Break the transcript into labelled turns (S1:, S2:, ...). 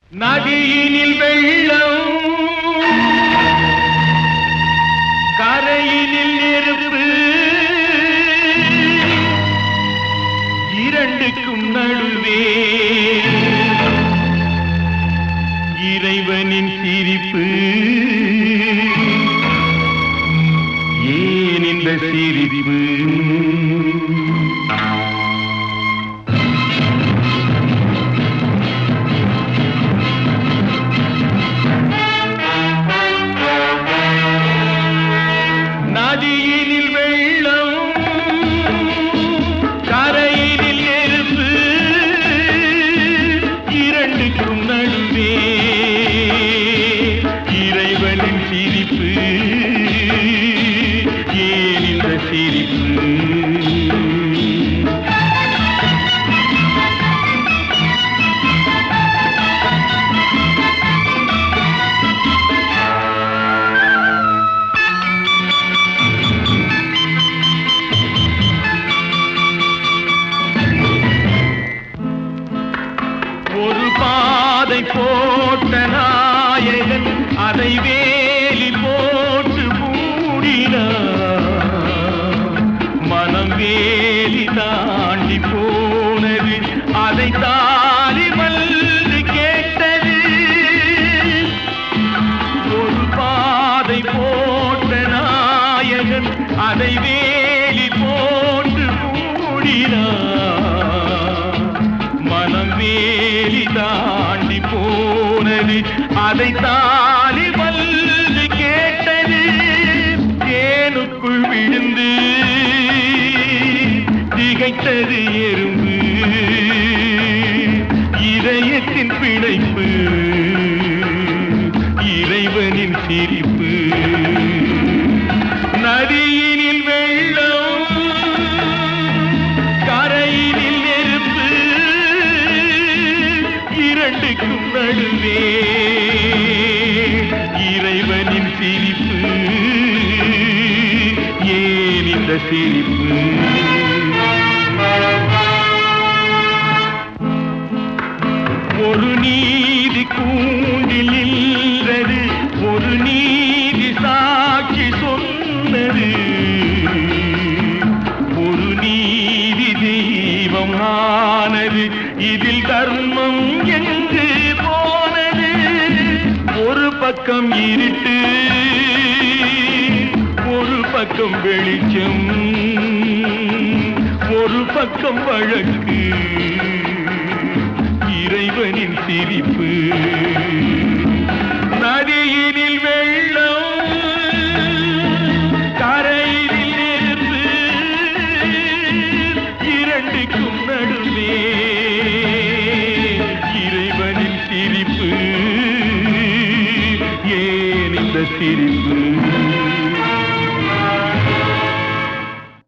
S1: நதியினில் வெள்ளம் கரையினில் நெருப்பு இரண்டுக்கும் நடுவே இறைவனின் சிரிப்பு ஏன் இந்த சிரிப்பு நதியினில் வெள்ளம் கரையினில் நெருப்பு இரண்டுக்கும் நடுவே இறைவனின் சிரிப்பு ஏன் இந்த சிரிப்பு ஒரு பாதை போட்ட நாயகன் அதை வேலி போட்டு மூடினார் மனம் வேலி தாண்டி போனது அதை தாலி வந்து கேட்டது ஒரு பாதை போட்ட நாயகன் அதை வேலி போட்டு மூடினார் மனம் வேலி தாண்டி போனது அதை தாலி வந்து கேட்டது தேனுக்குள் விழுந்து திகைத்தது எறும்பு இதயத்தின் பிணைப்பு இறைவனின் சிரிப்பு நதியினில் வெள்ளம் கரையினில் நெருப்பு இரண்டுக்கும் நடுவே இறைவனின் சிரிப்பு ஏன் இந்த சிரிப்பு ஒரு நீதி கூண்டில் நின்றது ஒரு நீதி சாட்சி சொன்னது ஒரு நீதி தெய்வம் ஆனது இதில் தர்மம் எங்கு போனது ஒரு பக்கம் இருட்டு ஒரு பக்கம் வெளிச்சம் ஒரு பக்கம் வழக்கு இறைவனின் சிரிப்பு நதியினில் வெள்ளம் கரையினில் நெருப்பு இரண்டுக்கும் நடுவே இறைவனின் சிரிப்பு ஏன் இந்த சிரிப்பு